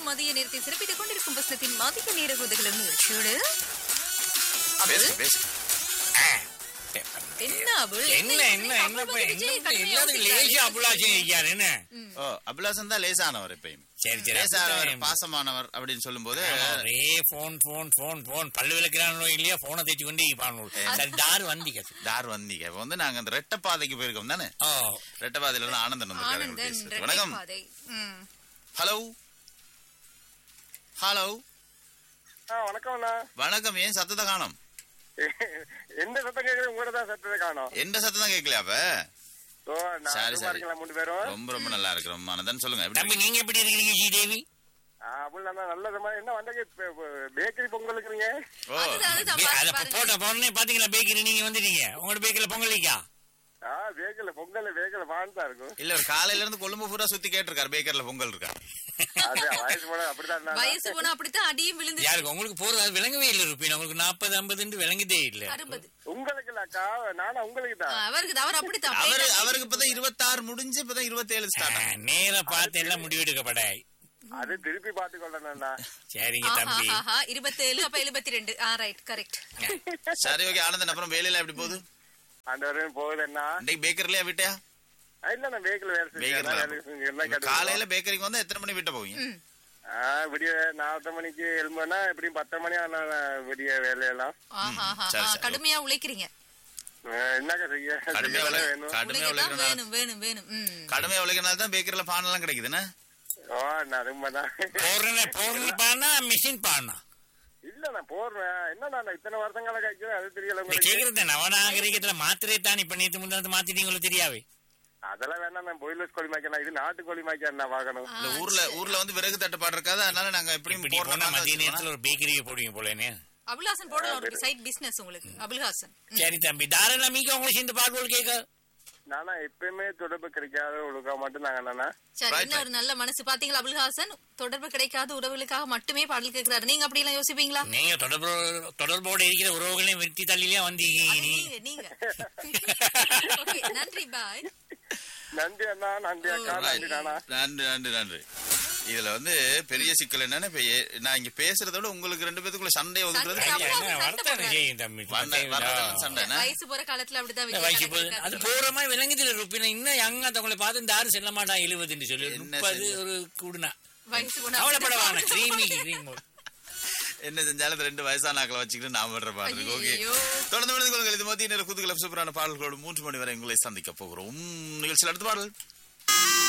மதிய நேரத்தை சிறப்பித்துக் கொண்டிருக்கும் வசனத்தின் மதிய நேர உதகலம் நிகழ்ச்சியோடு பேசு பேசு என்ன அபுல்? என்ன என்ன என்ன அபுல் இப்ப வந்து என்ன விஜய் இப்ப கடுமையா எல்லாத்துக்கும் யோசிக்கிறாரு. லேசா அபுலாசம் இருக்காரு என்ன ஓ அபிலாசன் தான் லேசானவர் எப்பயும் சரி சரி லேசானவர் அப்படித்தான். பாசமானவர் அப்படின்னு சொல்லும்போது ஆமா, ஒரே போன் போன் போன் போன் பல்லு விளக்குறானோ இல்லையா போனை தேய்ச்சி கொண்டு இருப்பானு சரி தார் வந்திக்கது தார் வந்தீங்க இப்ப வந்து நாங்க அந்த ரெட்ட பாதைக்கு போயிருக்கோம் தானே ஓ ரெட்ட பாதையில இருந்து ஆனந்தன் வந்திருக்காரு ஆனந்தன் பேசுறதுக்கு. வணக்கம் ரெட்டைப்பாதை. ம். ஹலோ ஹலோ ஆ வணக்கம் அண்ணா வணக்கம் ஏன் சத்தத்தை காணோம் எந்த சத்தம் கேக்குறது உங்களோட தான் சத்தத்தை காணும் எந்த சத்தம் தான் கேட்கலையா அப்ப ஓ நான் சரி, சும்மா சரி. இருக்கீங்களா மூணு பேரும் ரொம்ப ரொம்ப நல்லா இருக்கிறோம் ஆனந்தன் சொல்லுங்க எப்படி தம்பி நீங்க எப்படி இருக்கிறீங்க ஸ்ரீதேவி அப்படின்னா நல்ல மாதிரி என்ன வந்தது பேக்கரி பொங்கல் இருக்கிறீங்க ஓ அதுதான், அதுதான், பே- பாருங்க, அத பாருங்க. போட்ட போனே பாத்தீங்களா பேக்கரி நீங்க வந்துட்டீங்க உங்களோட பேக்கரில பொங்கலிக்கா ஆ பேக்கரில பொங்கல் பேக்கரில பான் தான் இருக்கும் இல்ல ஒரு காலையில இருந்து கொழும்பு பூரா சுத்தி கேட்டிருக்காரு பேக்கர்ல பொங்கல் இருக்கா அது வயசு போல அப்படிதான் அண்ணா. வயசு போனா அப்படித்தான் அடியும் விழுந்து யாருக்கு உங்களுக்கு போறது அது விளங்கவே இல்லை இருப்பீங்க உங்களுக்கு நாற்பது ஐம்பதுன்னு விளங்குதே இல்ல அறுபது உங்களுக்கு இல்லக்கா நானும் உங்களுக்கு தான் அவருக்கு அவர் அப்படித்தான் அவரு அவருக்கு இப்பதான் இருபத்தாறு முடிஞ்சு இப்பதான் இருபத்தேழு ஸ்டார்ட் ஆ, நேரா பார்த்து எல்லாம் முடிவெடுக்கப்பட அது திருப்பி பார்த்து கொள்ளணும்ண்ணா சரிங்க தம்பி இருபத்தேழு அப்ப எழுபத்தி ரெண்டு ஆ ரைட் கரெக்ட் சரி ஓகே ஆனந்தன் அப்புறம் வேலையில எப்படி போகுது அந்த வரையும் போகுதுண்ணா இன்னைக்கு பேக்கர்லயா விட்டியா இல்ல நான் பேக்கரில வேலை செஞ்சேன் பேக்கர்ல வேலை செஞ்சேன் காலையில பேக்கரிக்கு வந்தா எத்தனை மணி விட்ட போவீங்க ஆ விடிய நாலரை மணிக்கு எழும்புனா எப்படியும் பத்தரை மணி ஆனா விடிய வேலையெல்லாம் ஆஹா ஆஹா, சரி, ஆஹா. சரி. கடுமையா உழைக்கிறீங்க ஆ, என்னக்கா செய்ய கடுமையா செய்ய உழை- வேணும் கடுமையா உழைக்கத்தான் உழைக்கிறனால வேணும் வேணும் வேணும் ம். கடுமையா உழைக்கிறனால தான் பேக்கரில பான் எல்லாம் கிடைக்குதுன்னா ஓ நான் ரொம்ப தான் போறன போறன பானா மிஷின் பானா இல்ல நான் போடுறேன் என்ன நான் இத்தனை வருஷங்கள கழிக்கிறேன் அது தெரியல இந்த உங்களுக்கு கேக்குறது நவநாகரிகத்துல மாத்திரை தான் இப்ப நேத்து முந்தானத்து மாத்திட்டீங்களோ தெரியாவே அதெல்லாம் வேணாம் நான் பாய்லர்ஸ் கோழி மாய்க்கணும் இது நாட்டு கோழி மாய்க்க நான் பார்க்கணும் இல்ல ஊர்ல ஊர்ல வந்து விறகு தட்டுப்பாடு இருக்காது அதனால நாங்க எப்படியும் இப்படி போனா போடுறோம் மதிய நேரத்துல ஒரு பேக்கரியை போடுவீங்க போலேனே அபுல்ஹாசன் போடலாம் ஒரு சைட் பிசினஸ் உங்களுக்கு அபுல்ஹாசன் சரி தம்பி தாராள மீக்க உங்களுக்கு சேர்ந்து பாடுவோல் கேட்க நானா எப்பயுமே தொடர்பு கிடைக்காத ஒழுக்கா மட்டும் நாங்க நானா சரி Right, என்ன ஒரு நல்ல மனசு பாத்தீங்களா அபுல்ஹாசன் தொடர்பு கிடைக்காத உறவுகளுக்காக மட்டுமே பாடல் கேட்கிறாரு நீங்க அப்படி எல்லாம் யோசிப்பீங்களா நீங்க தொடர்பு தொடர்போடு இருக்கிற உறவுகளையும் வெட்டி தள்ளிலே வந்தீங்க அது நீ நீங்க நீங்க Okay, நன்றி பாய் நன்றி அண்ணா நன்றி அக்கா நன்றி நானா நன்றி நன்றி நன்றி இதுல வந்து பெரிய சிக்கல் என்னன்னா இப்ப ஏ- நான் இங்க பேசுறத விட உங்களுக்கு ரெண்டு பேத்துக்குள்ள சண்டை ஒதுக்குறது சண்டை, பெரிய- அப்பா. என்ன வருத்தம் செய்யும் தம்பி வந்த- வர்றதெல்லாம் சண்டை என்ன? வயசு போற காலத்துல அப்படிதான் இந்த விஜய் வயசு கணக்கு போகுது. இருக்காது. அது போற மாதிரி விளங்குதில்ல ருப்பினா இன்னும் யங்கா தவங்களை பார்த்து இந்த ஆறு செல்ல மாட்டான் எழுபதுன்னு சொல்லி என்ன முப்பது செஞ்சு? ஒரு கூடுனா வயசு போனா கவலைப்பட அப்படிதான் வேணாம் கிரீமி கிரீம் என்ன செஞ்சாலும் இந்த ரெண்டு வயசான ஆக்களை வச்சுக்கிட்டு நான் விடுற பாட்டு ஓகே ஐயையோ. தொடர்ந்து விழுந்து கொள்ளுங்கள் இது மத்திய நேர குதுகலம் சூப்பரான பாடல்களோடு மூன்று மணி வரை உங்களை சந்திக்க போகிறோம் நிகழ்ச்சியில் அடுத்த பாடல்